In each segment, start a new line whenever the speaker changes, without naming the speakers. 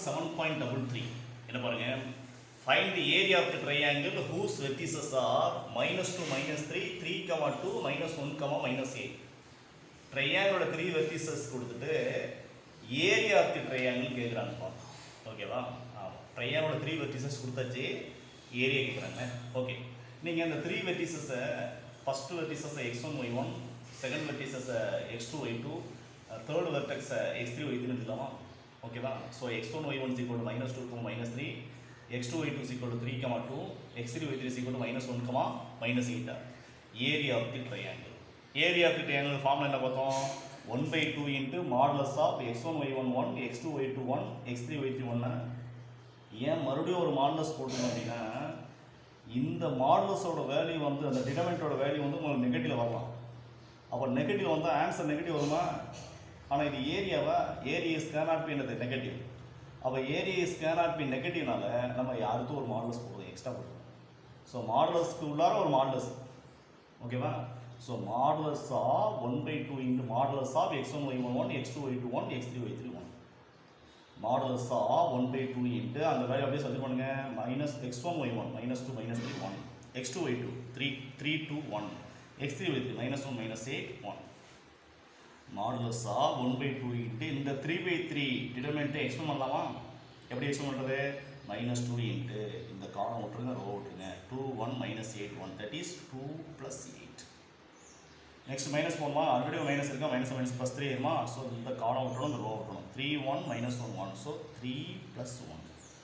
seven point double three என்ன பாருங்க find the area of the triangle whose vertices are minus two minus three three comma two minus one comma minus eight ட்ரையாங்கிளோட three vertices கொடுத்துட்டு area of the triangle கேட்குறாங்கப்பா ஓகேவா ஆமாம் ட்ரையாங்கிளோட three vertices கொடுத்தாச்சு area கேட்குறாங்க ஓகே நீங்கள் அந்த த்ரீ வெர்டிசஸை ஃபஸ்ட்டு வெர்டிசஸை x one y one second வெர்டிசஸை x two y two third வெர்டெக்ஸை எக்ஸ் த்ரீ ஒய் த்ரீ எடுத்துக்கலாமா ஓகேவா so x one y one equal minus two comma minus three x two y two equal three comma two x three y three equal minus one comma minus எயிட்டா area of the triangle area of the triangle formula என்ன பார்த்தோம் one by two into modulus of x one y one one x two y two one x three y three ஒன்னு ஏன் மறுபடியும் ஒரு modulus போட்டுக்கணும் அப்படின்னா இந்த மாடலஸோட வேல்யூ வந்து அந்த டிடமெண்ட்டோட வேல்யூ வந்து உங்களுக்கு நெகட்டிவ் வரலாம் அப்போ நெகட்டிவ் வந்தால் ஆன்சர் நெகட்டிவ் வருமா ஆனால் இது ஏரியாவா ஏரியா ஸ்கேனாட் பின்றது நெகட்டிவ் அப்போ ஏரியா ஸ்கேனாட் பி நெகட்டிவ்னால நம்ம யாருக்கும் ஒரு மாடலஸ் போடுவோம் எக்ஸ்ட்ரா போடுவோம் ஸோ மாடலஸ்க்கு உள்ளார ஒரு மாடலஸ் ஓகேவா so modulus of one by two into modulus of x one y one one x two y two one x three y three one modulus of one by two into அந்த value அப்படியே சொல்லி பண்ணுங்க minus x one y one minus two minus three one x two y two three three two one x three y three minus one minus eight one modulus of one by two into இந்த three by three டிடர்மெண்ட்டை explain பண்ணலாமா எப்படி explain பண்ணுறது minus two into இந்த காலம் விட்டுருங்க row விட்டுருங்க two one minus eight one that is two plus eight next minus போடுமா ஆல்ரெடி மைனஸ் இருக்கா மைனஸ் மைனஸ் ப்ளஸ் த்ரீ இருமா ஸோ இந்த காலம் விட்டுறணும் இந்த ரோ விட்டுறணும் three one minus one one so three plus one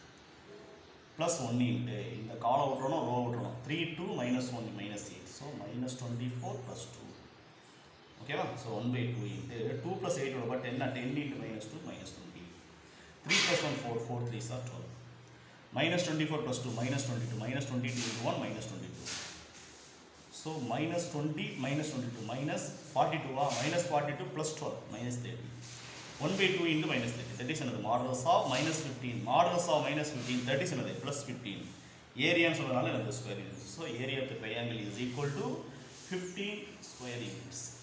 plus one into இந்த column விட்டுறணும் row விட்டுறணும் three two minus one minus eight so minus twenty four plus two ஓகேவா so one by two into two plus எயிட்டோட but என்ன ten into minus two minus twenty three plus one four four three sir twelve minus twenty four plus two minus twenty two minus twenty two into one minus twenty two so minus twenty minus twenty two minus forty டூவா minus forty two plus twelve minus thirty one by two into minus thirty that is என்னது modulus of minus fifteen modulus of minus fifteen that is என்னது plus fifteen ஏரியான்னு சொல்றதுனால எனக்கு square units so area of the triangle is equal to fifteen square units